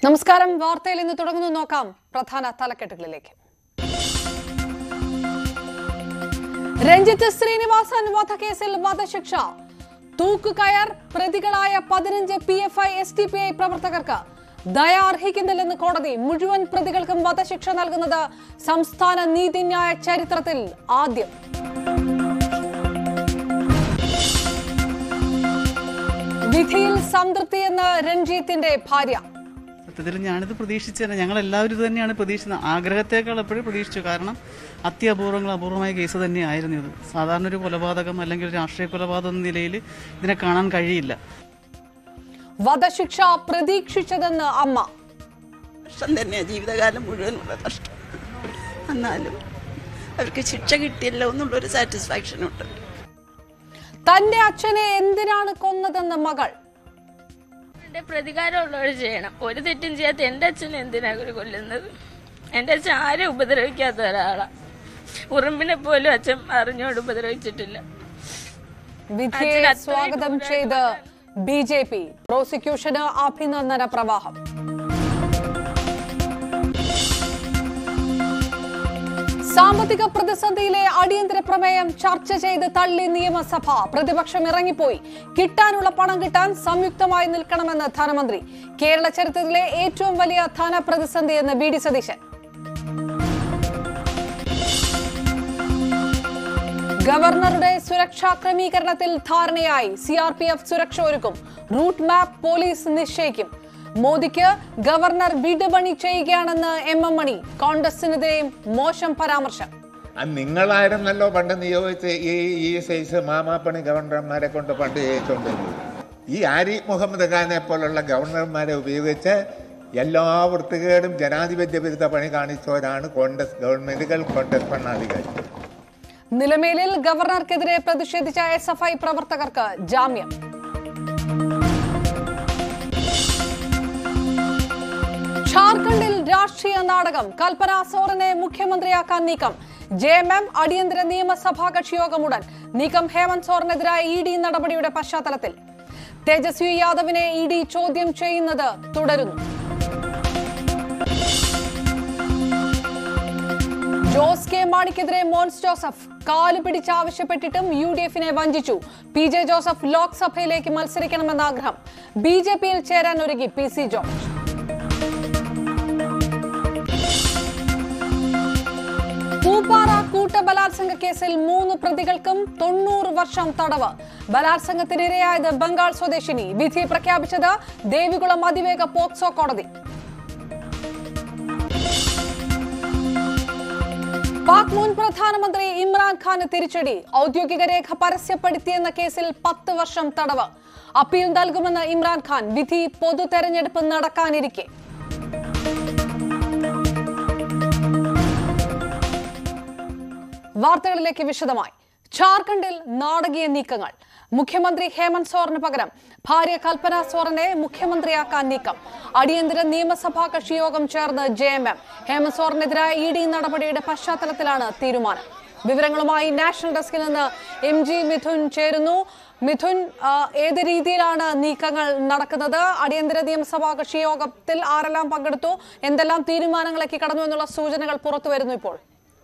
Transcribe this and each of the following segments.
നമസ്കാരം വാർത്തയിൽ ഇന്ന് തുടങ്ങുന്നു നോക്കാം പ്രധാന തലക്കെട്ടുകളിലേക്ക് രഞ്ജിത്ത് ശ്രീനിവാസൻ വധക്കേസിൽ വധശിക്ഷ തൂക്കുകയർ പ്രതികളായ പതിനഞ്ച് P F I S D P I പ്രവർത്തകർക്ക് ദയ അർഹിക്കുന്നില്ലെന്ന് കോടതി മുഴുവൻ പ്രതികൾക്കും വധശിക്ഷ നൽകുന്നത് സംസ്ഥാന നീതിന്യായ ചരിത്രത്തിൽ ആദ്യം വിധിയിൽ സംതൃപ്തിയെന്ന് രഞ്ജിത്തിന്റെ ഭാര്യ സത്യത്തിൽ ഞാനിത് പ്രതീക്ഷിച്ചത് ഞങ്ങൾ എല്ലാവരും ഇത് തന്നെയാണ് പ്രതീക്ഷിച്ചത് ആഗ്രഹത്തേക്കാൾ എപ്പോഴും പ്രതീക്ഷിച്ചു കാരണം അത്യപൂർവങ്ങൾ അപൂർവമായ കേസ് തന്നെയായിരുന്നു ഇത് സാധാരണ ഒരു കൊലപാതകം അല്ലെങ്കിൽ ഒരു രാഷ്ട്രീയ കൊലപാതകം എന്ന നിലയിൽ ഇതിനെ കാണാൻ കഴിയില്ല വധശിക്ഷ പ്രതീക്ഷിച്ചതെന്ന് അമ്മ കഷ്ടം തന്നെയാണ് ജീവിതകാലം മുഴുവനുള്ള കഷ്ടം എന്നാലും അവർക്ക് ശിക്ഷ കിട്ടിയല്ലോ എന്നുള്ളൊരു സാറ്റിസ്ഫാക്ഷൻ ഉണ്ട് തന്റെ അച്ഛനെ എന്തിനാണ് കൊന്നതെന്ന് മകൾ എന്റെ പ്രതികാരമുള്ളവർ ചെയ്യണം ഒരു തെറ്റും ചെയ്യാത്ത എന്റെ അച്ഛനെ എന്തിനാ അവര് കൊല്ലുന്നത് എന്റെ അച്ഛൻ ആരും ഉപദ്രവിക്കാത്ത ഒരാളാ ഉറുമ്പിനെ പോലും അച്ഛൻ അറിഞ്ഞോട് ഉപദ്രവിച്ചിട്ടില്ല വിധിയെ അച്ഛൻ അത്രയും സ്വാഗതം ചെയ്ത് ബി ജെ പി പ്രോസിക്യൂഷന് അഭിനന്ദന പ്രവാഹം സാമ്പത്തിക പ്രതിസന്ധിയിലെ അടിയന്തര പ്രമേയം ചർച്ച ചെയ്ത് തള്ളി നിയമസഭ പ്രതിപക്ഷം ഇറങ്ങിപ്പോയി കിട്ടാനുള്ള പണം കിട്ടാൻ സംയുക്തമായി നിൽക്കണമെന്ന് ധനമന്ത്രി കേരള ചരിത്രത്തിലെ ഏറ്റവും വലിയ ധനപ്രതിസന്ധി എന്ന് വി ഡി സതീശൻ ഗവർണറുടെ സുരക്ഷാ ക്രമീകരണത്തിൽ ധാരണയായി സി ആർ പി എഫ് സുരക്ഷ ഒരുക്കും റൂട്ട് മാപ്പ് പോലീസ് നിശ്ചയിക്കും മോദിക്ക് ഗവർണർ വിടുപണി ചെയ്യുകയാണെന്ന് എം എം മണി കോൺഗ്രസിനെതിരെയും മോശം പരാമർശം അത് നിങ്ങളായിരുന്നല്ലോ പണ്ട് നിയോഗിച്ച് ഈ ഈ സൈസ് മാമാപ്പണി ഗവർണർമാരെ കൊണ്ട് പണ്ട് ചെയ്യിച്ചുകൊണ്ടിരുന്നത് ഈ ആരിഫ് മുഹമ്മദ് ഖാനെ പോലുള്ള ഗവർണർമാരെ ഉപയോഗിച്ച് എല്ലാ വൃത്തികേടും ജനാധിപത്യ വിരുദ്ധ പണി കാണിച്ചവരാണ് കോൺഗ്രസ് ഗവൺമെന്റുകൾ കോൺഗ്രസ് ഭരണാധികാരികൾ നിലമേലിൽ ഗവർണർക്കെതിരെ പ്രതിഷേധിച്ച എസ് എഫ് ഐ പ്രവർത്തകർക്ക് ജാമ്യം ഝാർഖണ്ഡിൽ രാഷ്ട്രീയ നാടകം കൽപ്പന സോറനെ മുഖ്യമന്ത്രിയാക്കാൻ നീക്കം ജെ എം എം അടിയന്തര നിയമസഭാ കക്ഷിയോഗം ഉടൻ നീക്കം ഹേമന്ത് സോറനെതിരായ ഇ ഡി നടപടിയുടെ പശ്ചാത്തലത്തിൽ തേജസ്വി യാദവിനെ ഇ ഡി ചോദ്യം ചെയ്യുന്നത് തുടരുന്നു ജോസ് കെ മാണിക്കെതിരെ മോൻസ് ജോസഫ് കാല് പിടിച്ചാവശ്യപ്പെട്ടിട്ടും യു ഡി എഫിനെ വഞ്ചിച്ചു പി ജെ ജോസഫ് ലോക്സഭയിലേക്ക് മത്സരിക്കണമെന്ന ആഗ്രഹം ബി ജെ പിയിൽ ചേരാൻ ഒരുങ്ങി പി സി ജോർജ് പൂപ്പാറ കൂട്ടബലാത്സംഗ കേസിൽ മൂന്ന് പ്രതികൾക്കും തൊണ്ണൂറ് വർഷം തടവ് ബലാത്സംഗത്തിനിരയായത് ബംഗാൾ സ്വദേശിനി വിധി പ്രഖ്യാപിച്ചത് ദേവികുളം അതിവേഗ പോക്സോ കോടതി പാക് മുൻ പ്രധാനമന്ത്രി ഇമ്രാൻഖാന് തിരിച്ചടി ഔദ്യോഗിക രേഖ പരസ്യപ്പെടുത്തിയെന്ന കേസിൽ പത്ത് വർഷം തടവ് അപ്പീൽ നൽകുമെന്ന് ഇമ്രാൻഖാൻ വിധി പൊതു തെരഞ്ഞെടുപ്പ് നടക്കാനിരിക്കെ വാർത്തകളിലേക്ക് വിശദമായി ഝാർഖണ്ഡിൽ നാടകീയ നീക്കങ്ങൾ മുഖ്യമന്ത്രി ഹേമന്ത് സോറിന് പകരം ഭാര്യ കൽപ്പന സോറനെ മുഖ്യമന്ത്രിയാക്കാൻ നീക്കം അടിയന്തര നിയമസഭാ കക്ഷി യോഗം ചേർന്ന് ജെ എം എം ഹേമന്ത് സോറിനെതിരായ ഇ ഡി നടപടിയുടെ പശ്ചാത്തലത്തിലാണ് തീരുമാനം വിവരങ്ങളുമായി നാഷണൽ ഡെസ്കിൽ നിന്ന് എം ജി മിഥുൻ ചേരുന്നു മിഥുൻ ആ, ഏത് രീതിയിലാണ് നീക്കങ്ങൾ നടക്കുന്നത് അടിയന്തര നിയമസഭാ കക്ഷി യോഗത്തിൽ ആരെല്ലാം പങ്കെടുത്തു എന്തെല്ലാം തീരുമാനങ്ങളൊക്കെ കടന്നു എന്നുള്ള സൂചനകൾ പുറത്തു വരുന്നു ഇപ്പോൾ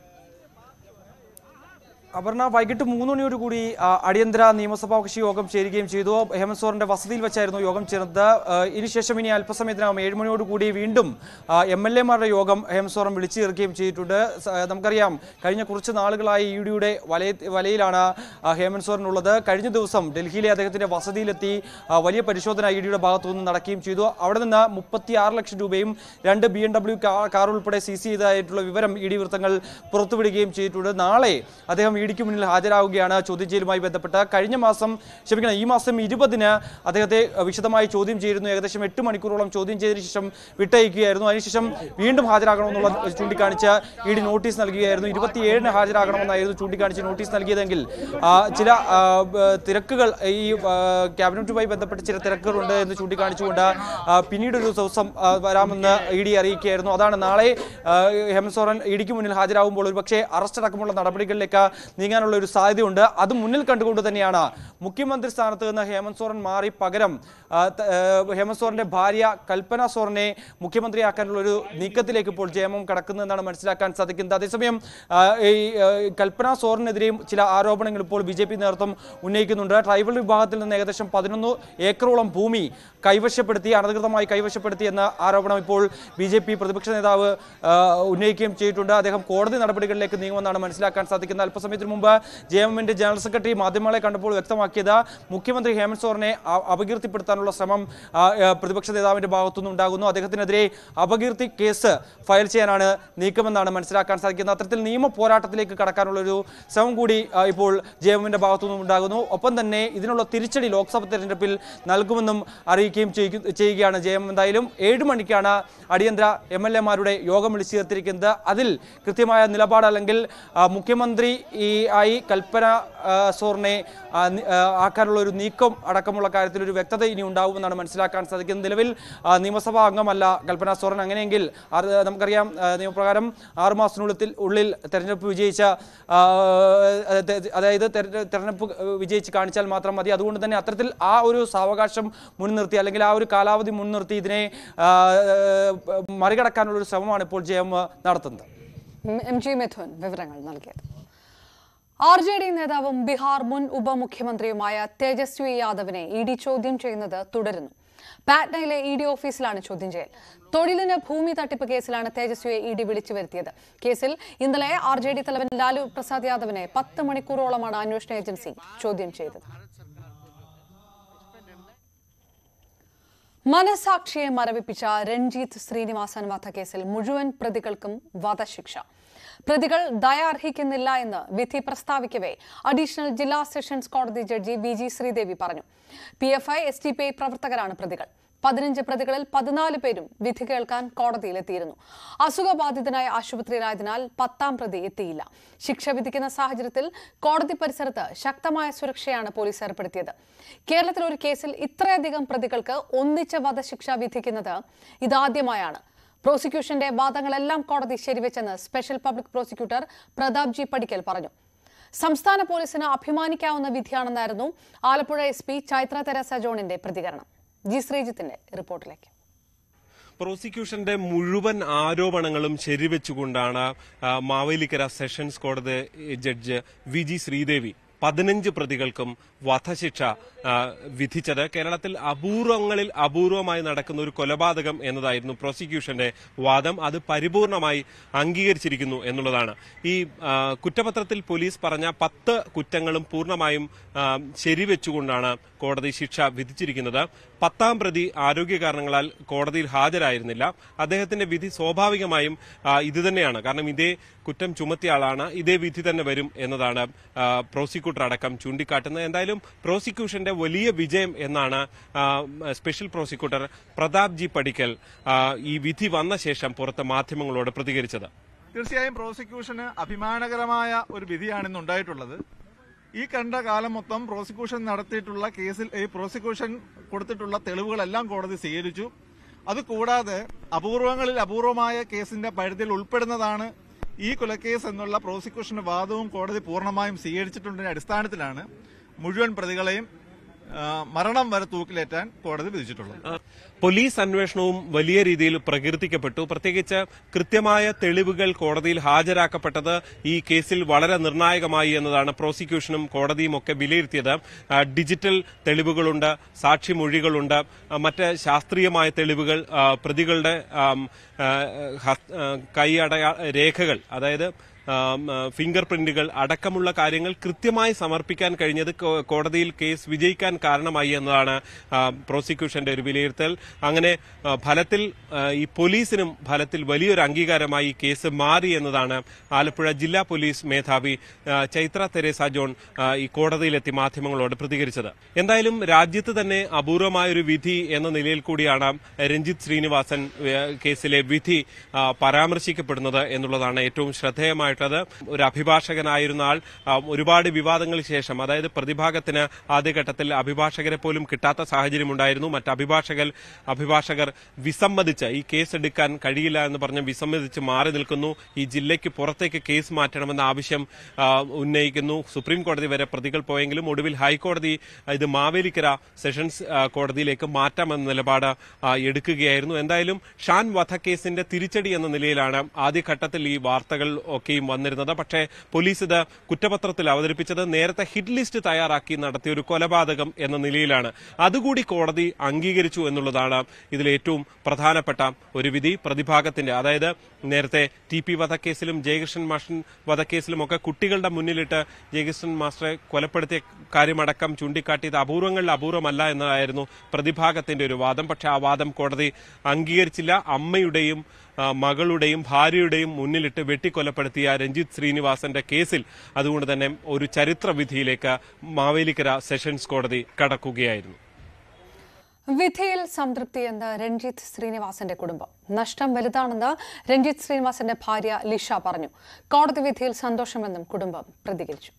അപർണ വൈകിട്ട് മൂന്ന് മണിയോടുകൂടി ആ, അടിയന്തര നിയമസഭാ കക്ഷി യോഗം ചേരുകയും ചെയ്തു ഹേമന്ത് സോറിന്റെ വസതിയിൽ വെച്ചായിരുന്നു യോഗം ചേർന്നത് ആ, ഇതിനുശേഷം ഇനി അല്പസമയത്തിനകം ഏഴ് മണിയോടുകൂടി വീണ്ടും എം എൽ എമാരുടെ യോഗം ഹേമന്ത് സോറൻ വിളിച്ചു ചേർക്കുകയും ചെയ്തിട്ടുണ്ട് സ- നമുക്കറിയാം കഴിഞ്ഞ കുറച്ച് നാളുകളായി ഇ ഡിയുടെ വലയ വലയിലാണ് ആ, ഹേമന്ത് സോറൻ ഉള്ളത് കഴിഞ്ഞ ദിവസം ഡൽഹിയിലെ അദ്ദേഹത്തിന്റെ വസതിയിലെത്തി ആ, വലിയ പരിശോധന ഇ ഡിയുടെ ഭാഗത്തു നിന്ന് നടക്കുകയും ചെയ്തു അവിടെ നിന്ന് മുപ്പത്തി ആറ് ലക്ഷം രൂപയും രണ്ട് ബി എം ഡബ്ല്യു കാർ ഉൾപ്പെടെ സീസ് ചെയ്തതായിട്ടുള്ള വിവരം ഇ ഡി വൃത്തങ്ങൾ പുറത്തുവിടുകയും ചെയ്തിട്ടുണ്ട് നാളെ അദ്ദേഹം ഇ ഡിക്ക് മുന്നിൽ ഹാജരാകുകയാണ് ചോദ്യം ചെയ്യലുമായി ബന്ധപ്പെട്ട് കഴിഞ്ഞ മാസം ക്ഷമിക്കണം ഈ മാസം ഇരുപതിന് അദ്ദേഹത്തെ അഹ്, വിശദമായി ചോദ്യം ചെയ്യുന്നു ഏകദേശം എട്ട് മണിക്കൂറോളം ചോദ്യം ചെയ്തതിനു ശേഷം വിട്ടയക്കുകയായിരുന്നു അതിനുശേഷം വീണ്ടും ഹാജരാകണമെന്നുള്ള ചൂണ്ടിക്കാണിച്ച് ഇ ഡി നോട്ടീസ് നൽകുകയായിരുന്നു ഇരുപത്തിയേഴിന് ഹാജരാകണമെന്നായിരുന്നു ചൂണ്ടിക്കാണിച്ച് നോട്ടീസ് നൽകിയതെങ്കിൽ ആ, ചില ആ, ബ- തിരക്കുകൾ ഈ ആ, ക്യാബിനറ്റുമായി ബന്ധപ്പെട്ട് ചില തിരക്കുകളുണ്ട് എന്ന് ചൂണ്ടിക്കാണിച്ചുകൊണ്ട് ആ, പിന്നീട് ഒരു ദിവസം ആ, വരാമെന്ന് ഇ ഡി അറിയിക്കുകയായിരുന്നു അതാണ് നാളെ ആ, ഹേമന്ത് സോറൻ ഇ ഡിക്ക് മുന്നിൽ ഹാജരാകുമ്പോൾ ഒരുപക്ഷെ അറസ്റ്റ് അടക്കമുള്ള നടപടികളിലേക്ക് നീങ്ങാനുള്ള ഒരു സാധ്യതയുണ്ട് അത് മുന്നിൽ കണ്ടുകൊണ്ട് തന്നെയാണ് മുഖ്യമന്ത്രി സ്ഥാനത്ത് നിന്ന് ഹേമന്ത് സോറൻ മാറി പകരം ആ, ത- ഏഹ്, ഹേമന്ത് സോറന്റെ ഭാര്യ കൽപ്പന സോറനെ മുഖ്യമന്ത്രിയാക്കാനുള്ള ഒരു നീക്കത്തിലേക്ക് ഇപ്പോൾ ജയമം കടക്കുന്നതെന്നാണ് മനസ്സിലാക്കാൻ സാധിക്കുന്നത് അതേസമയം ആ, ഈ ഏഹ്, കൽപ്പന സോറിനെതിരെയും ചില ആരോപണങ്ങൾ ഇപ്പോൾ ബി ജെ പി നേതൃത്വം ഉന്നയിക്കുന്നുണ്ട് ട്രൈബൽ വിഭാഗത്തിൽ നിന്ന് ഏകദേശം പതിനൊന്ന് ഏക്കറോളം ഭൂമി കൈവശപ്പെടുത്തി അനധികൃതമായി കൈവശപ്പെടുത്തി എന്ന ആരോപണം ഇപ്പോൾ ബി ജെ പി പ്രതിപക്ഷ നേതാവ് ആ, ഉന്നയിക്കുകയും ചെയ്തിട്ടുണ്ട് അദ്ദേഹം കോടതി നടപടികളിലേക്ക് നീങ്ങുമെന്നാണ് മനസ്സിലാക്കാൻ സാധിക്കുന്നത് അല്പസമയത്തിന് മുമ്പ് ജെ എം എമ്മിന്റെ ജനറൽ സെക്രട്ടറി മാധ്യമങ്ങളെ കണ്ടപ്പോൾ വ്യക്തമാക്കിയത് മുഖ്യമന്ത്രി ഹേമന്ത് സോറിനെ അ- അപകീർത്തിപ്പെടുത്താനുള്ള ശ്രമം ആ, ആ, പ്രതിപക്ഷ നേതാവിന്റെ ഭാഗത്തുനിന്ന് ഉണ്ടാകുന്നു അദ്ദേഹത്തിനെതിരെ അപകീർത്തി കേസ് ഫയൽ ചെയ്യാനാണ് നീക്കമെന്നാണ് മനസ്സിലാക്കാൻ സാധിക്കുന്നത് അത്തരത്തിൽ നിയമ പോരാട്ടത്തിലേക്ക് കടക്കാനുള്ള ഒരു ശ്രമം കൂടി ആ, ഇപ്പോൾ ജെ എമ്മിന്റെ ഭാഗത്തുനിന്നും ഉണ്ടാകുന്നു ഒപ്പം തന്നെ ഇതിനുള്ള തിരിച്ചടി ലോക്സഭ തെരഞ്ഞെടുപ്പിൽ നൽകുമെന്നും അറിയിക്കുകയും ചെയ്യിക്കു- ചെയ്യുകയാണ് ജെ എം എന്തായാലും ഏഴ് മണിക്കാണ് അടിയന്തര എം എൽ എമാരുടെ യോഗം വിളിച്ചു ചേർത്തിരിക്കുന്നത് അതിൽ കൃത്യമായ നിലപാട് അല്ലെങ്കിൽ ആ, മുഖ്യമന്ത്രി ഈ ആയി കൽപ്പന ആ, സോറിനെ ആ, നി- ആ, ആക്കാനുള്ള ഒരു നീക്കം അടക്കമുള്ള കാര്യത്തിൽ ഒരു വ്യക്തത ഇനി ഉണ്ടാവുമെന്നാണ് മനസ്സിലാക്കാൻ സാധിക്കുന്നത് നിലവിൽ ആ, നിയമസഭാ അംഗമല്ല കൽപ്പന സോറൻ അങ്ങനെയെങ്കിൽ അത് നമുക്കറിയാം ആ, നിയമപ്രകാരം ആറ് മാസത്തിനുള്ളിൽ ഉള്ളിൽ തെരഞ്ഞെടുപ്പ് വിജയിച്ച ആ, തെ- അതായത് തെര- തെരഞ്ഞെടുപ്പ് വിജയിച്ച് കാണിച്ചാൽ മാത്രം മതി അതുകൊണ്ട് തന്നെ അത്തരത്തിൽ ആ ഒരു സാവകാശം മുൻനിർത്തി അല്ലെങ്കിൽ ആ ഒരു കാലാവധി മുൻനിർത്തി ഇതിനെ ആ, മറികടക്കാനുള്ള ഒരു ശ്രമമാണ് ഇപ്പോൾ ജെ എം നടത്തുന്നത് ഉം, എം ജി മിഥുൻ വിവരങ്ങൾ നൽകിയത് ആർ ജെ ഡി നേതാവും ബീഹാർ മുൻ ഉപമുഖ്യമന്ത്രിയുമായ തേജസ്വി യാദവിനെ ഇ ഡി ചോദ്യം ചെയ്യുന്നത് തുടരുന്നു പാറ്റ്നയിലെ ഇ ഡി ഓഫീസിലാണ് ചോദ്യം ചെയ്യൽ തൊഴിലിന് ഭൂമി തട്ടിപ്പ് കേസിലാണ് തേജസ്വിയെ ഇ ഡി വിളിച്ചു വരുത്തിയത് കേസിൽ ഇന്നലെ ആർ ജെ ഡി തലവൻ ലാലു പ്രസാദ് യാദവിനെ പത്ത് മണിക്കൂറോളമാണ് അന്വേഷണ ഏജൻസി ചോദ്യം ചെയ്തത് മനസാക്ഷിയെ മരവിപ്പിച്ച രഞ്ജിത്ത് ശ്രീനിവാസൻ വധക്കേസിൽ മുഴുവൻ പ്രതികൾക്കും വധശിക്ഷ പ്രതികൾ ദയ അർഹിക്കുന്നില്ല എന്ന് വിധി പ്രസ്താവിക്കവേ അഡീഷണൽ ജില്ലാ സെഷൻസ് കോടതി ജഡ്ജി വി ജി ശ്രീദേവി പറഞ്ഞു P F I S D P I പ്രവർത്തകരാണ് പ്രതികൾ പതിനഞ്ച് പ്രതികളിൽ പതിനാല് പേരും വിധി കേൾക്കാൻ കോടതിയിലെത്തിയിരുന്നു അസുഖബാധിതനായ ആശുപത്രിയിലായതിനാൽ പത്താം പ്രതി എത്തിയില്ല ശിക്ഷ വിധിക്കുന്ന സാഹചര്യത്തിൽ കോടതി പരിസരത്ത് ശക്തമായ സുരക്ഷയാണ് പോലീസ് ഏർപ്പെടുത്തിയത് കേരളത്തിൽ ഒരു കേസിൽ ഇത്രയധികം പ്രതികൾക്ക് ഒന്നിച്ച് വധശിക്ഷ വിധിക്കുന്നത് ഇതാദ്യമായാണ് പ്രോസിക്യൂഷന്റെ വാദങ്ങളെല്ലാം കോടതി ശരിവെച്ചെന്ന് special public prosecutor Prathap G Padikkal പറഞ്ഞു സംസ്ഥാന പോലീസിന് അഭിമാനിക്കാവുന്ന വിധിയാണെന്നായിരുന്നു ആലപ്പുഴ എസ് പി ചൈത്ര തെരേസ ജോണിന്റെ പ്രതികരണം ജി ശ്രീജിത്തിന്റെ റിപ്പോർട്ടിലേക്ക് പ്രോസിക്യൂഷന്റെ മുഴുവൻ ആരോപണങ്ങളും ശരിവെച്ചുകൊണ്ടാണ് ആ, മാവേലിക്കര സെഷൻസ് കോടതി ജഡ്ജ് വി ജി ശ്രീദേവി പതിനഞ്ച് പ്രതികൾക്കും വധശിക്ഷ ആ, വിധിച്ചത് കേരളത്തിൽ അപൂർവങ്ങളിൽ അപൂർവമായി നടക്കുന്ന ഒരു കൊലപാതകം എന്നതായിരുന്നു പ്രോസിക്യൂഷന്റെ വാദം അത് പരിപൂർണമായി അംഗീകരിച്ചിരിക്കുന്നു എന്നുള്ളതാണ് ഈ ആ, കുറ്റപത്രത്തിൽ പോലീസ് പറഞ്ഞ പത്ത് കുറ്റങ്ങളും പൂർണ്ണമായും ആ, ശരിവെച്ചുകൊണ്ടാണ് കോടതി ശിക്ഷ വിധിച്ചിരിക്കുന്നത് പത്താം പ്രതി ആരോഗ്യ കാരണങ്ങളാൽ കോടതിയിൽ ഹാജരായിരുന്നില്ല അദ്ദേഹത്തിന്റെ വിധി സ്വാഭാവികമായും ആ, ഇതുതന്നെയാണ് കാരണം ഇതേ കുറ്റം ചുമത്തിയ ആളാണ് ഇതേ വിധി തന്നെ വരും എന്നതാണ് ആ, പ്രോസിക്യൂട്ടർ അടക്കം ചൂണ്ടിക്കാട്ടുന്നത് എന്തായാലും പ്രോസിക്യൂഷന്റെ വലിയ വിജയം എന്നാണ് ആ, സ്പെഷ്യൽ പ്രോസിക്യൂട്ടർ പ്രതാപ് ജി പടിക്കൽ ആ, ഈ വിധി വന്ന ശേഷം പുറത്ത് മാധ്യമങ്ങളോട് പ്രതികരിച്ചത് തീർച്ചയായും പ്രോസിക്യൂഷന് അഭിമാനകരമായ ഒരു വിധിയാണ് ഇന്ന് ഉണ്ടായിട്ടുള്ളത് ഈ കണ്ട കാലം മൊത്തം പ്രോസിക്യൂഷൻ നടത്തിയിട്ടുള്ള കേസിൽ ഈ പ്രോസിക്യൂഷൻ കൊടുത്തിട്ടുള്ള തെളിവുകളെല്ലാം കോടതി സ്വീകരിച്ചു അതുകൂടാതെ അപൂർവങ്ങളിൽ അപൂർവമായ കേസിന്റെ പരിധിയിൽ ഉൾപ്പെടുന്നതാണ് ഈ കൊലക്കേസ് എന്നുള്ള പ്രോസിക്യൂഷന്റെ വാദവും കോടതി പൂർണ്ണമായും സ്വീകരിച്ചിട്ടുള്ളതിന്റെ അടിസ്ഥാനത്തിലാണ് മുഴുവൻ പ്രതികളെയും ആ, മരണം വരെ തൂക്കിലേറ്റാൻ കോടതി വിധിച്ചിട്ടുള്ളത് പോലീസ് അന്വേഷണവും വലിയ രീതിയിൽ പ്രകീർത്തിക്കപ്പെട്ടു പ്രത്യേകിച്ച് കൃത്യമായ തെളിവുകൾ കോടതിയിൽ ഹാജരാക്കപ്പെട്ടത് ഈ കേസിൽ വളരെ നിർണായകമായി എന്നതാണ് പ്രോസിക്യൂഷനും കോടതിയും ഒക്കെ വിലയിരുത്തിയത് ആ, ഡിജിറ്റൽ തെളിവുകളുണ്ട് സാക്ഷിമൊഴികളുണ്ട് ആ, മറ്റ് ശാസ്ത്രീയമായ തെളിവുകൾ ആ, പ്രതികളുടെ ആം, ആ, ഹസ്- ആ, കൈ അടയാ രേഖകൾ അതായത് ആം, ആ, ഫിംഗർ പ്രിന്റുകൾ അടക്കമുള്ള കാര്യങ്ങൾ കൃത്യമായി സമർപ്പിക്കാൻ കഴിഞ്ഞത് കോ- കോടതിയിൽ കേസ് വിജയിക്കാൻ കാരണമായി എന്നതാണ് ആ, പ്രോസിക്യൂഷന്റെ ഒരു വിലയിരുത്തൽ അങ്ങനെ ആ, ഫലത്തിൽ ആ, ഈ പോലീസിനും ഫലത്തിൽ വലിയൊരു അംഗീകാരമായി ഈ കേസ് മാറി എന്നതാണ് ആലപ്പുഴ ജില്ലാ പോലീസ് മേധാവി ആ, ചൈത്ര തെരേസ ജോൺ ആ, ഈ കോടതിയിലെത്തി മാധ്യമങ്ങളോട് പ്രതികരിച്ചത് എന്തായാലും രാജ്യത്ത് തന്നെ അപൂർവമായൊരു വിധി എന്ന നിലയിൽ കൂടിയാണ് രഞ്ജിത്ത് ശ്രീനിവാസൻ ഏ, കേസിലെ വിധി ആ, പരാമർശിക്കപ്പെടുന്നത് എന്നുള്ളതാണ് ഏറ്റവും ശ്രദ്ധേയമായിട്ടുള്ള കേട്ടത് ഒരു അഭിഭാഷകനായിരുന്ന ആൾ ആ, ഒരുപാട് വിവാദങ്ങൾക്ക് ശേഷം അതായത് പ്രതിഭാഗത്തിന് ആദ്യഘട്ടത്തിൽ അഭിഭാഷകരെ പോലും കിട്ടാത്ത സാഹചര്യമുണ്ടായിരുന്നു മറ്റ് അഭിഭാഷകർ അഭിഭാഷകർ വിസമ്മതിച്ച് ഈ കേസ് എടുക്കാൻ കഴിയില്ല എന്ന് പറഞ്ഞ് വിസമ്മതിച്ച് മാറി നിൽക്കുന്നു ഈ ജില്ലയ്ക്ക് പുറത്തേക്ക് കേസ് മാറ്റണമെന്ന ആവശ്യം ആ, ഉന്നയിക്കുന്നു സുപ്രീം കോടതി വരെ പ്രതികൾ പോയെങ്കിലും ഒടുവിൽ ഹൈക്കോടതി ഇത് മാവേലിക്കര സെഷൻസ് ആ, കോടതിയിലേക്ക് മാറ്റാമെന്ന നിലപാട് ആ, എടുക്കുകയായിരുന്നു എന്തായാലും ഷാൻ വധക്കേസിന്റെ തിരിച്ചടി എന്ന നിലയിലാണ് ആദ്യഘട്ടത്തിൽ ഈ വാർത്തകൾ ഒക്കെയും വന്നിരുന്നത് പക്ഷേ പോലീസ് ഇത് കുറ്റപത്രത്തിൽ അവതരിപ്പിച്ചത് നേരത്തെ ഹിറ്റ് ലിസ്റ്റ് തയ്യാറാക്കി നടത്തിയ ഒരു കൊലപാതകം എന്ന നിലയിലാണ് അതുകൂടി കോടതി അംഗീകരിച്ചു എന്നുള്ളതാണ് ഇതിൽ ഏറ്റവും പ്രധാനപ്പെട്ട ഒരു വിധി പ്രതിഭാഗത്തിന്റെ അതായത് നേരത്തെ ടി പി വധക്കേസിലും ജയകൃഷ്ണൻ മാഷൻ വധക്കേസിലും ഒക്കെ കുട്ടികളുടെ മുന്നിലിട്ട് ജയകൃഷ്ണൻ മാസ്റ്ററെ കൊലപ്പെടുത്തിയ കാര്യമടക്കം ചൂണ്ടിക്കാട്ടിയത് അപൂർവങ്ങളിൽ അപൂർവമല്ല എന്നതായിരുന്നു പ്രതിഭാഗത്തിന്റെ ഒരു വാദം പക്ഷേ ആ വാദം കോടതി അംഗീകരിച്ചില്ല അമ്മയുടെയും ആ, മകളുടെയും ഭാര്യയുടെയും മുന്നിലിട്ട് വെട്ടിക്കൊലപ്പെടുത്തിയ രഞ്ജിത്ത് ശ്രീനിവാസന്റെ കേസിൽ അതുകൊണ്ട് തന്നെ ഒരു ചരിത്ര വിധിയിലേക്ക് മാവേലിക്കര സെഷൻസ് കോടതി കടക്കുകയായിരുന്നു വിധിയിൽ സംതൃപ്തിയെന്ന് രഞ്ജിത്ത് ശ്രീനിവാസന്റെ കുടുംബം നഷ്ടം വലുതാണെന്ന് രഞ്ജിത്ത് ശ്രീനിവാസന്റെ ഭാര്യ ലിഷ പറഞ്ഞു കോടതി വിധിയിൽ സന്തോഷമെന്നും കുടുംബം പ്രതികരിച്ചു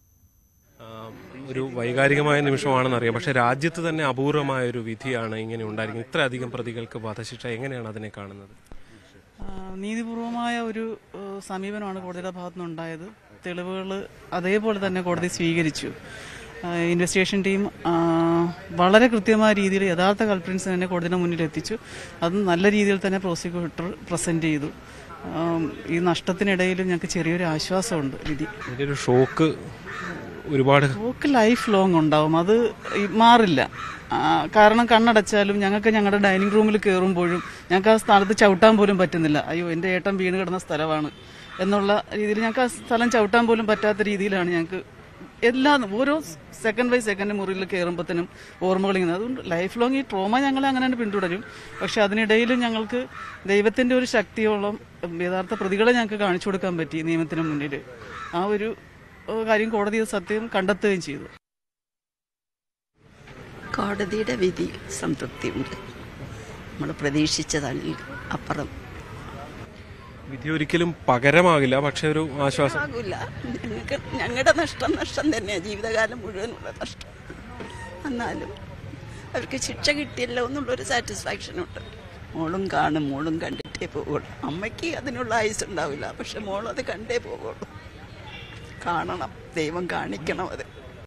ആ, ഒരു വൈകാരികമായ നിമിഷമാണെന്നറിയാം പക്ഷേ രാജ്യത്ത് തന്നെ അപൂർവമായ ഒരു വിധിയാണ് ഇങ്ങനെ ഉണ്ടായിരിക്കുന്നത് ഇത്രയധികം പ്രതികൾക്ക് വധശിക്ഷ എങ്ങനെയാണ് അതിനെ കാണുന്നത് ആ, നീതിപൂർവമായ ഒരു ഏഹ്, സമീപനമാണ് കോടതിയുടെ ഭാഗത്തുനിന്നുണ്ടായത് തെളിവുകൾ അതേപോലെ തന്നെ കോടതി സ്വീകരിച്ചു ആ, ഇൻവെസ്റ്റിഗേഷൻ ടീം ആ, വളരെ കൃത്യമായ രീതിയിൽ യഥാർത്ഥ കൾപ്രിൻസ് തന്നെ കോടതിയുടെ മുന്നിൽ എത്തിച്ചു അത് നല്ല രീതിയിൽ തന്നെ പ്രോസിക്യൂട്ടർ പ്രസന്റ് ചെയ്തു ആം, ഈ നഷ്ടത്തിനിടയിലും ഞങ്ങൾക്ക് ചെറിയൊരു ആശ്വാസമുണ്ട് വിധി ഇതിന്റെ ഒരു ഷോക്ക് ഒരുപാട് ഷോക്ക് ലൈഫ് ലോങ് ഉണ്ടാവും അത് ഈ മാറില്ല ആ, കാരണം കണ്ണടച്ചാലും ഞങ്ങൾക്ക് ഞങ്ങളുടെ ഡൈനിങ് റൂമിൽ കയറുമ്പോഴും ഞങ്ങൾക്ക് ആ സ്ഥലത്ത് ചവിട്ടാൻ പോലും പറ്റുന്നില്ല അയ്യോ എൻ്റെ ഏട്ടൻ വീണ് കിടന്ന സ്ഥലമാണ് എന്നുള്ള രീതിയിൽ ഞങ്ങൾക്ക് ആ സ്ഥലം ചവിട്ടാൻ പോലും പറ്റാത്ത രീതിയിലാണ് ഞങ്ങൾക്ക് എല്ലാ ഓരോ സെക്കൻഡ് ബൈ സെക്കൻഡ് മുറിയിൽ കയറുമ്പോഴത്തേനും ഓർമ്മകൾ ഇങ്ങനെ അതുകൊണ്ട് ലൈഫ് ലോങ് ഈ ട്രോമ ഞങ്ങളെ അങ്ങനെ തന്നെ പിന്തുടരും പക്ഷെ അതിനിടയിലും ഞങ്ങൾക്ക് ദൈവത്തിൻ്റെ ഒരു ശക്തിയോളം യഥാർത്ഥ പ്രതികളെ ഞങ്ങൾക്ക് കാണിച്ചു കൊടുക്കാൻ പറ്റി നിയമത്തിന് മുന്നിൽ ആ ഒരു ഏഹ് കാര്യം കോടതി അത് സത്യം കണ്ടെത്തുകയും ചെയ്തു കോടതിയുടെ വിധി സംതൃപ്തിയുണ്ട് നമ്മൾ പ്രതീക്ഷിച്ചതിൽ അപ്പുറം വിധി ഒരിക്കലും പകരമാകില്ല പക്ഷെ ഒരു ആശ്വാസം ആകൂല ഞങ്ങൾക്ക് ഞങ്ങളുടെ നഷ്ടം നഷ്ടം തന്നെയാണ് ജീവിതകാലം മുഴുവനുള്ള നഷ്ടം എന്നാലും അവർക്ക് ശിക്ഷ കിട്ടിയല്ലോ എന്നുള്ളൊരു സാറ്റിസ്ഫാക്ഷൻ ഉണ്ട് മോളും കാണും മോളും കണ്ടിട്ടേ പോകുള്ളൂ അമ്മയ്ക്ക് അതിനുള്ള ആയുസ് ഉണ്ടാവില്ല പക്ഷെ മോളും അത് കണ്ടേ പോകുള്ളൂ കാണണം ദൈവം കാണിക്കണം അത്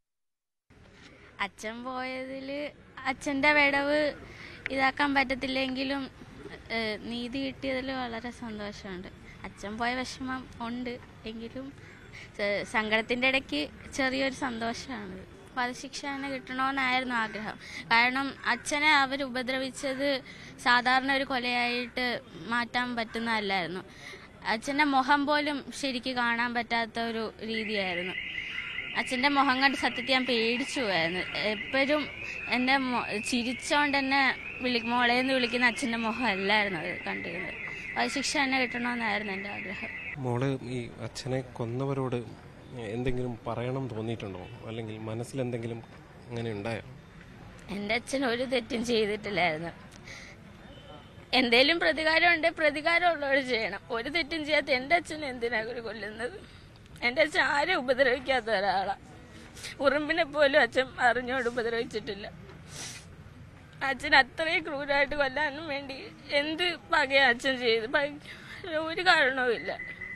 അച്ഛൻ പോയതിൽ അച്ഛൻ്റെ വിടവ് ഇതാക്കാൻ പറ്റത്തില്ലെങ്കിലും ഏഹ്, നീതി കിട്ടിയതിൽ വളരെ സന്തോഷമുണ്ട് അച്ഛൻ പോയ വിഷമം ഉണ്ട് എങ്കിലും ഏഹ്, സങ്കടത്തിൻ്റെ ഇടയ്ക്ക് ചെറിയൊരു സന്തോഷമാണ് വധശിക്ഷ തന്നെ കിട്ടണമെന്നായിരുന്നു ആഗ്രഹം കാരണം അച്ഛനെ അവർ ഉപദ്രവിച്ചത് സാധാരണ ഒരു കൊലയായിട്ട് മാറ്റാൻ പറ്റുന്നതല്ലായിരുന്നു അച്ഛൻ്റെ മുഖം പോലും ശരിക്ക് കാണാൻ പറ്റാത്ത ഒരു രീതിയായിരുന്നു അച്ഛൻ്റെ മുഖം കണ്ട് സത്യത്തിൽ ഞാൻ പേടിച്ചു പോയായിരുന്നു എപ്പോഴും എൻ്റെ മൊ- ചിരിച്ചോണ്ട് എന്നെ വിളി മോളേന്ന് വിളിക്കുന്ന അച്ഛൻ്റെ മുഖം അല്ലായിരുന്നു അത് കണ്ടിരുന്നത് അത് ശിക്ഷ തന്നെ കിട്ടണമെന്നായിരുന്നു എൻ്റെ ആഗ്രഹം മോള് ഈ അച്ഛനെ കൊന്നവരോട് എന്തെങ്കിലും പറയണം തോന്നിയിട്ടുണ്ടോ അല്ലെങ്കിൽ മനസ്സിൽ എന്തെങ്കിലും അങ്ങനെ ഉണ്ടായോ എൻ്റെ അച്ഛൻ ഒരു തെറ്റും ചെയ്തിട്ടില്ലായിരുന്നു എന്തേലും പ്രതികാരം ഉണ്ടെ പ്രതികാരം ഉള്ളവർ ചെയ്യണം ഒരു തെറ്റും ചെയ്യാത്ത എൻ്റെ അച്ഛൻ എന്തിനാ ഒരു കൊല്ലുന്നത് എൻ്റെ അച്ഛൻ ആരും ഉപദ്രവിക്കാത്ത ഒരാളാണ് ഉറുമ്പിനെ പോലും അച്ഛൻ അറിഞ്ഞോട് ഉപദ്രവിച്ചിട്ടില്ല അച്ഛൻ അത്രയും ക്രൂരായിട്ട് കൊല്ലാനും വേണ്ടി എന്ത് പകയാ അച്ഛൻ ചെയ്ത് പക- ഒരു കാരണവുമില്ല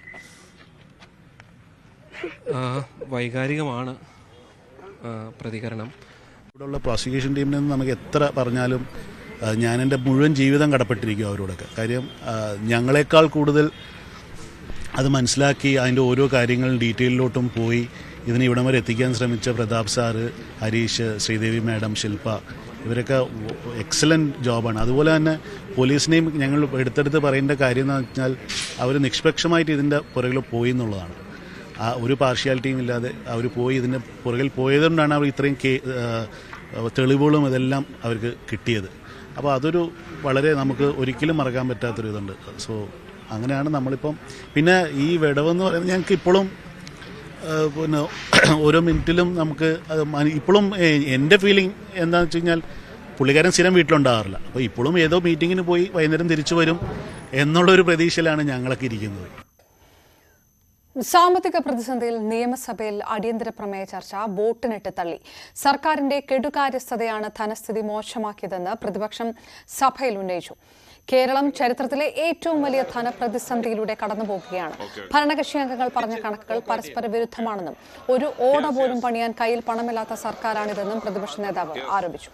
ആ, വൈകാരികമാണ് ആ, പ്രതികരണം ഇവിടെയുള്ള പ്രോസിക്യൂഷൻ ടീമിൽ നിന്ന് നമുക്ക് എത്ര പറഞ്ഞാലും ആ, ഞാൻ എൻ്റെ മുഴുവൻ ജീവിതം കടപ്പെട്ടിരിക്കും അവരോടൊക്കെ കാര്യം ആ, ഞങ്ങളെക്കാൾ കൂടുതൽ അത് മനസ്സിലാക്കി അതിൻ്റെ ഓരോ കാര്യങ്ങളും ഡീറ്റെയിലോട്ടും പോയി ഇതിനെ ഇവിടം വരെ എത്തിക്കാൻ ശ്രമിച്ച പ്രതാപ് സാറ് ഹരീഷ് ശ്രീദേവി മാഡം ശില്പ ഇവരൊക്കെ എക്സലൻറ്റ് ജോബാണ് അതുപോലെ തന്നെ പോലീസിനെയും ഞങ്ങൾ എടുത്തെടുത്ത് പറയേണ്ട കാര്യം എന്ന് വെച്ചാൽ അവർ നിഷ്പക്ഷമായിട്ട് ഇതിൻ്റെ പുറകിൽ പോയി എന്നുള്ളതാണ് ആ ഒരു പാർഷ്യാലിറ്റിയും ഇല്ലാതെ അവർ പോയി ഇതിൻ്റെ പുറകിൽ പോയതുകൊണ്ടാണ് അവർ ഇത്രയും കേ ആ, തെളിവുകളും ഇതെല്ലാം അവർക്ക് കിട്ടിയത് അപ്പോൾ അതൊരു വളരെ നമുക്ക് ഒരിക്കലും മറക്കാൻ പറ്റാത്തൊരു ഇതുണ്ട് സോ അങ്ങനെയാണ് നമ്മളിപ്പം പിന്നെ ഈ വിടവെന്ന് പറയുന്നത് ഞങ്ങൾക്ക് ഇപ്പോഴും ആ, പിന്നെ ഓരോ മിനിറ്റിലും നമുക്ക് അത് മന- ഇപ്പോഴും ഏ- എൻ്റെ ഫീലിംഗ് എന്താണെന്ന് വെച്ച് കഴിഞ്ഞാൽ പുള്ളിക്കാരൻ സ്ഥിരം വീട്ടിലുണ്ടാകാറില്ല അപ്പോൾ ഇപ്പോഴും ഏതോ മീറ്റിങ്ങിന് പോയി വൈകുന്നേരം തിരിച്ചു വരും എന്നുള്ളൊരു പ്രതീക്ഷയിലാണ് ഞങ്ങളൊക്കെ ഇരിക്കുന്നത് സാമ്പത്തിക പ്രതിസന്ധിയിൽ നിയമസഭയിൽ അടിയന്തര പ്രമേയ ചർച്ച വോട്ടിനിട്ട് തള്ളി സർക്കാരിന്റെ കെടുകാര്യസ്ഥതയാണ് ധനസ്ഥിതി മോശമാക്കിയതെന്ന് പ്രതിപക്ഷം സഭയിൽ ഉന്നയിച്ചു കേരളം ചരിത്രത്തിലെ ഏറ്റവും വലിയ ധനപ്രതിസന്ധിയിലൂടെ കടന്നുപോകുകയാണ് ഭരണകക്ഷി അംഗങ്ങൾ പറഞ്ഞ കണക്കുകൾ പരസ്പര വിരുദ്ധമാണെന്നും ഒരു ഓട പോലും പണിയാൻ കയ്യിൽ പണമില്ലാത്ത സർക്കാരാണിതെന്നും പ്രതിപക്ഷ നേതാവ് ആരോപിച്ചു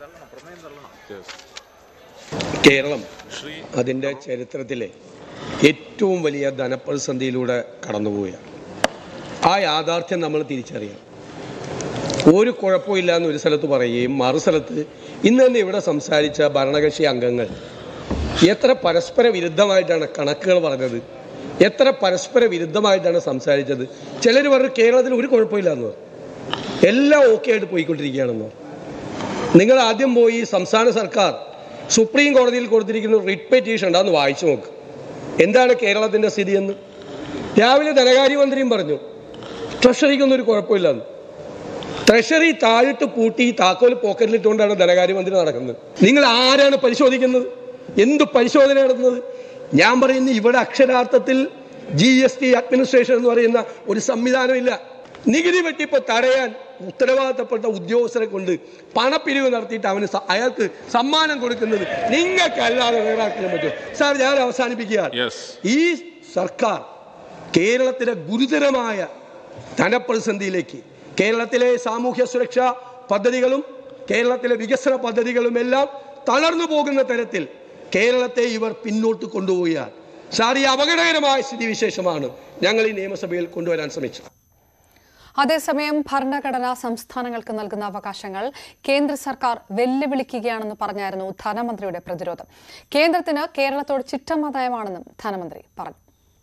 കേരളം അതിൻ്റെ ചരിത്രത്തിലെ ഏറ്റവും വലിയ ധനപ്രതിസന്ധിയിലൂടെ കടന്നുപോവുകയാണ് ആ യാഥാർത്ഥ്യം നമ്മൾ തിരിച്ചറിയണം ഒരു കുഴപ്പമില്ല എന്ന് ഒരു സ്ഥലത്ത് പറയുകയും മറു സ്ഥലത്ത് ഇന്ന് തന്നെ ഇവിടെ സംസാരിച്ച ഭരണകക്ഷി അംഗങ്ങൾ എത്ര പരസ്പര വിരുദ്ധമായിട്ടാണ് കണക്കുകൾ പറഞ്ഞത് എത്ര പരസ്പര വിരുദ്ധമായിട്ടാണ് സംസാരിച്ചത് ചിലർ പറഞ്ഞു കേരളത്തിൽ ഒരു കുഴപ്പമില്ല എന്ന് പറഞ്ഞു എല്ലാം ഓക്കെ ആയിട്ട് പോയിക്കൊണ്ടിരിക്കുകയാണെന്ന് പറഞ്ഞു നിങ്ങൾ ആദ്യം പോയി സംസ്ഥാന സർക്കാർ സുപ്രീം കോടതിയിൽ കൊടുത്തിരിക്കുന്ന റിട്ട് പെറ്റീഷൻ ഉണ്ട് അതൊന്ന് വായിച്ചു നോക്ക് എന്താണ് കേരളത്തിന്റെ സ്ഥിതി എന്ന് രാവിലെ ധനകാര്യമന്ത്രിയും പറഞ്ഞു ട്രഷറിക്കൊന്നും ഒരു കുഴപ്പമില്ലെന്ന് ട്രഷറി താഴിട്ട് പൂട്ടി താക്കോൽ പോക്കറ്റിലിട്ടുകൊണ്ടാണ് ധനകാര്യമന്ത്രി നടക്കുന്നത് നിങ്ങൾ ആരാണ് പരിശോധിക്കുന്നത് എന്ത് പരിശോധന നടത്തുന്നത് ഞാൻ പറയുന്നു ഇവിടെ അക്ഷരാർത്ഥത്തിൽ ജി എസ് ടി അഡ്മിനിസ്ട്രേഷൻ എന്ന് പറയുന്ന ഒരു സംവിധാനമില്ല നികുതി വെട്ടിപ്പ് തടയാൻ ഉത്തരവാദിത്തപ്പെട്ട ഉദ്യോഗസ്ഥരെ കൊണ്ട് പണപ്പിരിവ് നടത്തിയിട്ട് അവന് സ- അയാൾക്ക് സമ്മാനം കൊടുക്കുന്നത് നിങ്ങൾക്കല്ലാതെ വേറെ ആർക്കും പറ്റും സാർ ഞാൻ അവസാനിപ്പിക്കുക ഈ സർക്കാർ കേരളത്തിലെ ഗുരുതരമായ ധനപ്രതിസന്ധിയിലേക്ക് കേരളത്തിലെ സാമൂഹ്യ സുരക്ഷാ പദ്ധതികളും കേരളത്തിലെ വികസന പദ്ധതികളും എല്ലാം തളർന്നു പോകുന്ന തരത്തിൽ കേരളത്തെ ഇവർ പിന്നോട്ട് കൊണ്ടുപോവുകയാണ് സാർ ഈ അപകടകരമായ സ്ഥിതിവിശേഷമാണ് ഞങ്ങൾ ഈ നിയമസഭയിൽ കൊണ്ടുവരാൻ ശ്രമിച്ചത് അതേസമയം ഭരണഘടന സംസ്ഥാനങ്ങൾക്ക് നൽകുന്ന അവകാശങ്ങൾ കേന്ദ്ര സർക്കാർ വെല്ലുവിളിക്കുകയാണെന്ന് പറഞ്ഞായിരുന്നു ധനമന്ത്രിയുടെ പ്രതിരോധം കേന്ദ്രത്തിന് കേരളത്തോട് ചിറ്റമ്മ നയമാണെന്നും ധനമന്ത്രി പറഞ്ഞു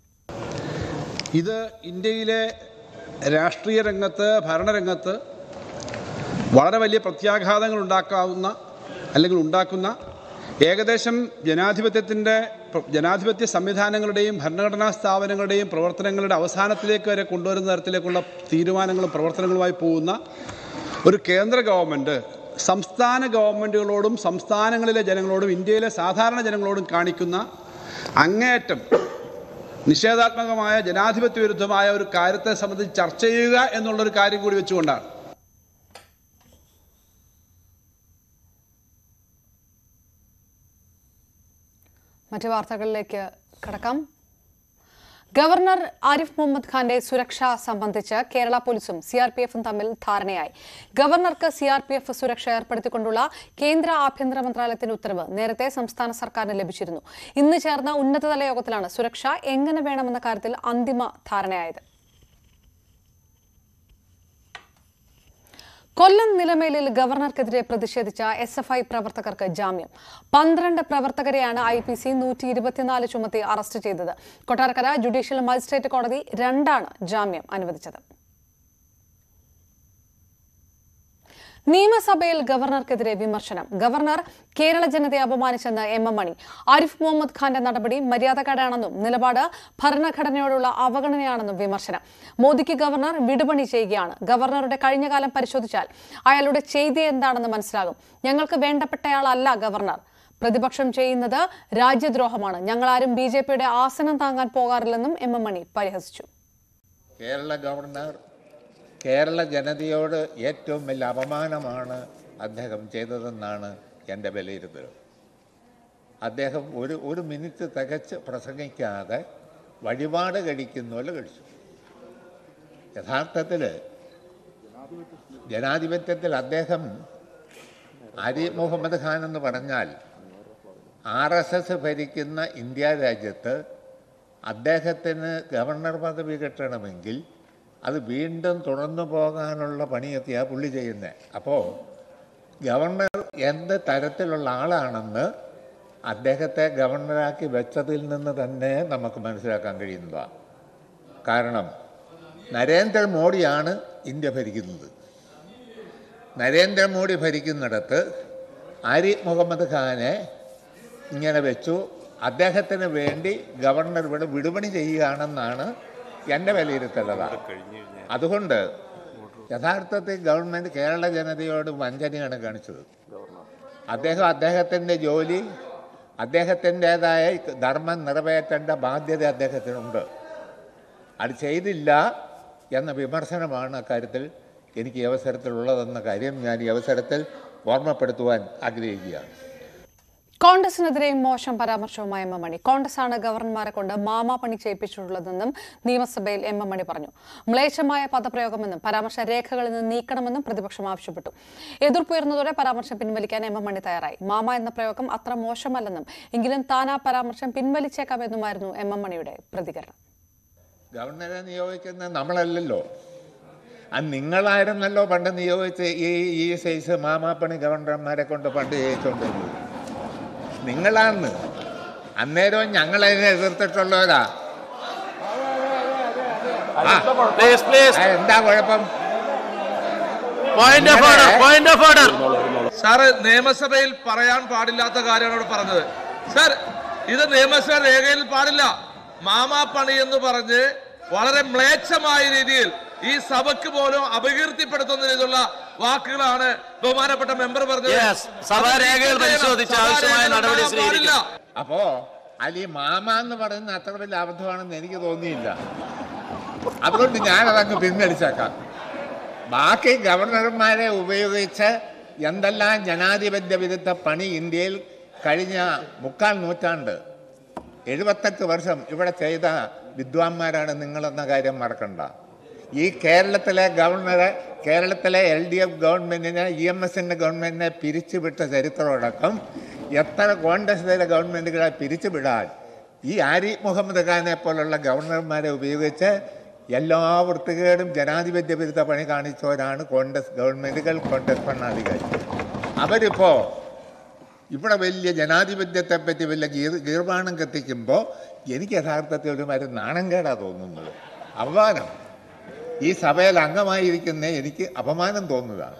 ഇത് ഇന്ത്യയിലെ രാഷ്ട്രീയ രംഗത്ത് ഭരണരംഗത്ത് വളരെ വലിയ പ്രത്യാഘാതങ്ങൾ ഉണ്ടാക്കാവുന്ന അല്ലെങ്കിൽ ഉണ്ടാക്കുന്ന ഏകദേശം ജനാധിപത്യത്തിൻ്റെ ജനാധിപത്യ സംവിധാനങ്ങളുടെയും ഭരണഘടനാ സ്ഥാപനങ്ങളുടെയും പ്രവർത്തനങ്ങളുടെ അവസാനത്തിലേക്ക് വരെ കൊണ്ടുവരുന്ന തരത്തിലേക്കുള്ള തീരുമാനങ്ങളും പ്രവർത്തനങ്ങളുമായി പോകുന്ന ഒരു കേന്ദ്ര ഗവൺമെൻറ് സംസ്ഥാന ഗവൺമെൻറ്റുകളോടും സംസ്ഥാനങ്ങളിലെ ജനങ്ങളോടും ഇന്ത്യയിലെ സാധാരണ ജനങ്ങളോടും കാണിക്കുന്ന അങ്ങേയറ്റം നിഷേധാത്മകമായ ജനാധിപത്യ വിരുദ്ധമായ ഒരു കാര്യത്തെ സംബന്ധിച്ച് ചർച്ച ചെയ്യുക എന്നുള്ളൊരു കാര്യം കൂടി വെച്ചുകൊണ്ടാണ് മറ്റു വാർത്തകളിലേക്ക് കടക്കാം ഗവർണർ ആരിഫ് മുഹമ്മദ് ഖാന്റെ സുരക്ഷ സംബന്ധിച്ച് കേരള പോലീസും സി ആർ പി എഫും തമ്മിൽ ധാരണയായി ഗവർണർക്ക് സി ആർ പി എഫ് സുരക്ഷ ഏർപ്പെടുത്തിക്കൊണ്ടുള്ള കേന്ദ്ര ആഭ്യന്തര മന്ത്രാലയത്തിന്റെ ഉത്തരവ് നേരത്തെ സംസ്ഥാന സർക്കാരിന് ലഭിച്ചിരുന്നു ഇന്ന് ചേർന്ന ഉന്നതതല യോഗത്തിലാണ് സുരക്ഷ എങ്ങനെ വേണമെന്ന കാര്യത്തിൽ അന്തിമ ധാരണയായത് കൊല്ലം നിലമേലിൽ ഗവർണർക്കെതിരെ പ്രതിഷേധിച്ച എസ് എഫ് ഐ പ്രവർത്തകർക്ക് ജാമ്യം പന്ത്രണ്ട് പ്രവർത്തകരെയാണ് ഐ പി സി നൂറ്റി ഇരുപത്തിനാല് ചുമത്തി അറസ്റ്റ് ചെയ്തത് കൊട്ടാരക്കര ജുഡീഷ്യൽ മജിസ്ട്രേറ്റ് കോടതി രണ്ടാണ് ജാമ്യം അനുവദിച്ചത് നിയമസഭയിൽ ഗവർണർക്കെതിരെ വിമർശനം ഗവർണർ കേരള ജനതയെ അപമാനിച്ചെന്ന് എം എം മണി ആരിഫ് മുഹമ്മദ് ഖാന്റെ നടപടി മര്യാദക്കേടാണെന്നും നിലപാട് ഭരണഘടനയോടുള്ള അവഗണനയാണെന്നും വിമർശനം മോദിക്ക് ഗവർണർ വിടുപണി ചെയ്യുകയാണ് ഗവർണറുടെ കഴിഞ്ഞകാലം പരിശോധിച്ചാൽ അയാളുടെ ചെയ്തി എന്താണെന്ന് മനസ്സിലാകും ഞങ്ങൾക്ക് വേണ്ടപ്പെട്ടയാളല്ല ഗവർണർ പ്രതിപക്ഷം ചെയ്യുന്നത് രാജ്യദ്രോഹമാണ് ഞങ്ങളാരും ബി ജെ പിയുടെ ആസനം താങ്ങാൻ പോകാറില്ലെന്നും എം എം മണി പരിഹസിച്ചു കേരള ഗവർണർ കേരള ജനതയോട് ഏറ്റവും വലിയ അപമാനമാണ് അദ്ദേഹം ചെയ്തതെന്നാണ് എൻ്റെ വിലയിരുത്തൽ അദ്ദേഹം ഒരു ഒരു മിനിറ്റ് തികച്ച് പ്രസംഗിക്കാതെ വഴിപാട് കഴിക്കുന്ന പോലെ കഴിച്ചു യഥാർത്ഥത്തിൽ ജനാധിപത്യത്തിൽ അദ്ദേഹം അരി മുഹമ്മദ് ഖാൻ എന്ന് പറഞ്ഞാൽ ആർ എസ് എസ് ഭരിക്കുന്ന ഇന്ത്യ രാജ്യത്ത് അദ്ദേഹത്തിന് ഗവർണർ പദവി കിട്ടണമെങ്കിൽ അത് വീണ്ടും തുടർന്നു പോകാനുള്ള പണിയെത്തിയാ പുള്ളി ചെയ്യുന്നത് അപ്പോൾ ഗവർണർ എന്ത് തരത്തിലുള്ള ആളാണെന്ന് അദ്ദേഹത്തെ ഗവർണറാക്കി വെച്ചതിൽ നിന്ന് തന്നെ നമുക്ക് മനസ്സിലാക്കാൻ കഴിയുന്നതാണ് കാരണം നരേന്ദ്രമോദിയാണ് ഇന്ത്യ ഭരിക്കുന്നത് നരേന്ദ്രമോദി ഭരിക്കുന്നിടത്ത് ആരിഫ് മുഹമ്മദ് ഖാനെ ഇങ്ങനെ വെച്ചു അദ്ദേഹത്തിന് വേണ്ടി ഗവർണർ ഇവിടെ വിടുപണി ചെയ്യുകയാണെന്നാണ് എൻ്റെ വിലയിരുത്തലതാണ് അതുകൊണ്ട് യഥാർത്ഥത്തിൽ ഗവൺമെൻറ് കേരള ജനതയോട് വഞ്ചനയാണ് കാണിച്ചത് അദ്ദേഹം അദ്ദേഹത്തിൻ്റെ ജോലി അദ്ദേഹത്തിൻ്റെതായ ധർമ്മം നിറവേറ്റേണ്ട ബാധ്യത അദ്ദേഹത്തിനുണ്ട് അത് ചെയ്തില്ല എന്ന വിമർശനമാണ് അക്കാര്യത്തിൽ എനിക്ക് ഈ അവസരത്തിലുള്ളതെന്ന കാര്യം ഞാൻ ഈ അവസരത്തിൽ ഓർമ്മപ്പെടുത്തുവാൻ ആഗ്രഹിക്കുകയാണ് കോൺഗ്രസിനെതിരെ മോശം പരാമർശവുമായി എം എം മണി കോൺഗ്രസാണ് ഗവർണർമാരെ കൊണ്ട് മാമാ പണി ചെയ്യിപ്പിച്ചിട്ടുള്ളതെന്നും നിയമസഭയിൽ എം എം മണി പറഞ്ഞു മ്ലേച്ഛമായ പദപ്രയോഗമെന്നും പരാമർശ രേഖകളിൽ നിന്ന് നീക്കണമെന്നും പ്രതിപക്ഷം ആവശ്യപ്പെട്ടു എതിർപ്പുയർന്നതോടെ പരാമർശം പിൻവലിക്കാൻ എം എം മണി തയ്യാറായി മാമ എന്ന പ്രയോഗം അത്ര മോശമല്ലെന്നും എങ്കിലും താൻ ആ പരാമർശം പിൻവലിച്ചേക്കാമെന്നുമായിരുന്നു എം എം മണിയുടെ പ്രതികരണം ഗവർണറെ നിയോഗിക്കുന്ന നമ്മളല്ലല്ലോ അത് നിങ്ങളായിരുന്നല്ലോ പണ്ട് നിയോഗിച്ച് ഈ ഈ സൈസ് മാമാപ്പണി ഗവർണർമാരെ കൊണ്ട് പണ്ട് ചെയ്യിച്ചുകൊണ്ടിരുന്നത് നിങ്ങളാണ് അന്നേരവും ഞങ്ങളതിനെ എതിർത്തിട്ടുള്ളവരാ ആ, ആ, എന്താ കുഴപ്പം സാറ് നിയമസഭയിൽ പറയാൻ പാടില്ലാത്ത കാര്യമാണ് ഇവിടെ പറഞ്ഞത് സാർ ഇത് നിയമസഭ രേഖയിൽ പാടില്ല മാമാപ്പണി എന്ന് പറഞ്ഞ് വളരെ മ്ലേച്ഛമായ രീതിയിൽ ഈ സഭയ്ക്ക് പോലും അപകീർത്തിപ്പെടുത്തുന്ന രീതിയിലുള്ള വാക്കുകളാണ് ബഹുമാനപ്പെട്ട മെമ്പർ പറഞ്ഞത് സഭാരേഖകൾ പരിശോധിച്ച് ആവശ്യമായ നടപടി സഭാരേഖകൾ പാടില്ല. അപ്പോ അല്ല ഈ മാമ എന്ന് പറയുന്ന അത്ര വലിയ അബദ്ധമാണെന്ന് എനിക്ക് തോന്നിയില്ല അതുകൊണ്ട് ഞാനതങ്ങ് പിൻവലിച്ചേക്കാം ബാക്കി ഗവർണർമാരെ ഉപയോഗിച്ച് എന്തെല്ലാം ജനാധിപത്യ വിരുദ്ധ പണി ഇന്ത്യയിൽ കഴിഞ്ഞ മുക്കാൽ നൂറ്റാണ്ട് എഴുപത്തെട്ട് വർഷം ഇവിടെ ചെയ്ത വിദ്വാൻമാരാണ് നിങ്ങളെന്ന കാര്യം മറക്കണ്ട ഈ കേരളത്തിലെ ഗവർണറെ കേരളത്തിലെ എൽ ഡി എഫ് ഗവൺമെന്റിനെ ഇ എം എസിന്റെ ഗവൺമെന്റിനെ പിരിച്ചുവിട്ട ചരിത്രമടക്കം എത്ര കോൺഗ്രസിലെ ഗവൺമെന്റുകളെ പിരിച്ചുവിടാൻ ഈ ആരിഫ് മുഹമ്മദ് ഖാനെ പോലുള്ള ഗവർണർമാരെ ഉപയോഗിച്ച് എല്ലാ വൃത്തികേടും ജനാധിപത്യ വിരുദ്ധ പണി കാണിച്ചവരാണ് കോൺഗ്രസ് ഗവൺമെന്റുകൾ കോൺഗ്രസ് ഭരണാധികാരികൾ അവരിപ്പോ ഇവിടെ വലിയ ജനാധിപത്യത്തെ പറ്റി വലിയ ഗീർ ഗീർവാണം കത്തിക്കുമ്പോൾ എനിക്ക് യഥാർത്ഥത്തിൽ ഒരു മരം നാണം കേടാ തോന്നുന്നത് അപമാനം ഈ സഭയിൽ അംഗമായിരിക്കുന്ന എനിക്ക് അപമാനം തോന്നുന്നതാണ്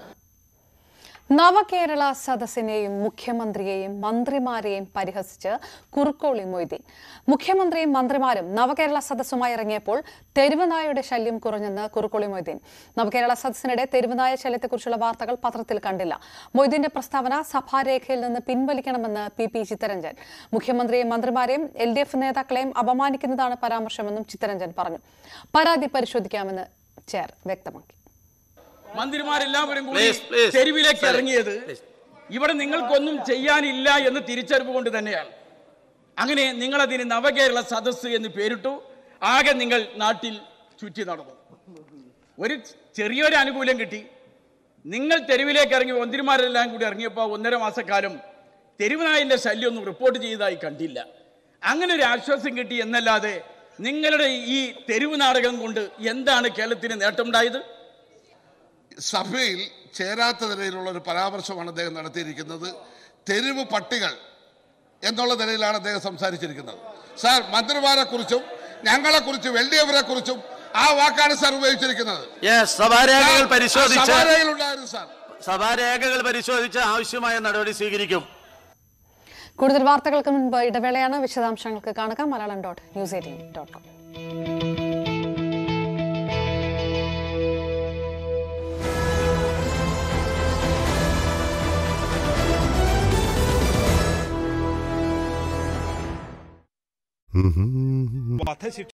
നവകേരള സദസ്സിനെയും മുഖ്യമന്ത്രിയെയും മന്ത്രിമാരെയും പരിഹസിച്ച് കുറുക്കോളി മൊയ്തീൻ മുഖ്യമന്ത്രിയും മന്ത്രിമാരും നവകേരള സദസ്സുമായി ഇറങ്ങിയപ്പോൾ തെരുവുനായയുടെ ശല്യം കുറഞ്ഞെന്ന് കുറുക്കോളി മൊയ്തീൻ നവകേരള സദസ്സിനിടെ തെരുവുനായ ശല്യത്തെക്കുറിച്ചുള്ള വാർത്തകൾ പത്രത്തിൽ കണ്ടില്ല മൊയ്തീന്റെ പ്രസ്താവന സഭാരേഖയിൽ നിന്ന് പിൻവലിക്കണമെന്ന് പി പി ചിത്തരഞ്ജൻ മുഖ്യമന്ത്രിയെയും മന്ത്രിമാരെയും എൽ ഡി എഫ് നേതാക്കളെയും അപമാനിക്കുന്നതാണ് പരാമർശമെന്നും ചിത്തരഞ്ജൻ പറഞ്ഞു പരാതി പരിശോധിക്കാമെന്ന് ചെയർ വ്യക്തമാക്കി മന്ത്രിമാരെല്ലാവരും കൂടി Please, please. തെരുവിലേക്ക് Sir, ഇറങ്ങിയത് ഇവിടെ നിങ്ങൾക്കൊന്നും ചെയ്യാനില്ല എന്ന് തിരിച്ചറിവ് കൊണ്ട് തന്നെയാണ് അങ്ങനെ നിങ്ങളതിന് നവകേരള സദസ്സ് എന്ന് പേരിട്ടു ആകെ നിങ്ങൾ നാട്ടിൽ ചുറ്റി നടന്നു ഒരു ചെറിയൊരു ആനുകൂല്യം കിട്ടി നിങ്ങൾ തെരുവിലേക്ക് ഇറങ്ങി മന്ത്രിമാരെല്ലാം കൂടി ഇറങ്ങിയപ്പോൾ ഒന്നര മാസക്കാലം തെരുവുനായന്റെ ശല്യമൊന്നും റിപ്പോർട്ട് ചെയ്തതായി കണ്ടില്ല അങ്ങനെ ഒരു ആശ്വാസം കിട്ടി എന്നല്ലാതെ നിങ്ങളുടെ ഈ തെരുവ് നാടകം കൊണ്ട് എന്താണ് കേരളത്തിന് നേട്ടമുണ്ടായത് സഭയിൽ ചേരാത്ത നിലയിലുള്ള ഒരു പരാമർശമാണ് അദ്ദേഹം നടത്തിയിരിക്കുന്നത് തെരുവ് പട്ടികൾ എന്നുള്ള നിലയിലാണ് അദ്ദേഹം സംസാരിച്ചിരിക്കുന്നത് സാർ മന്ത്രിമാരെ കുറിച്ചും ഞങ്ങളെ കുറിച്ചും എൽ ഡി എഫിനെ കുറിച്ചും ആ വാക്കാണ് സാർ ഉപയോഗിച്ചിരിക്കുന്നത് യെസ് സഭാരേഖകൾ പരിശോധിച്ച് സഭാരേഖയിലുണ്ടായിരുന്നു സാർ സഭാരേഖകൾ പരിശോധിച്ച് ആവശ്യമായ നടപടി സ്വീകരിക്കും കൂടുതൽ വാർത്തകൾക്ക് മുൻപ് ഇടവേളയാണ് വിശദാംശങ്ങൾക്ക് കാണുക Malayalam dot news eighteen dot com വധശിക്ഷ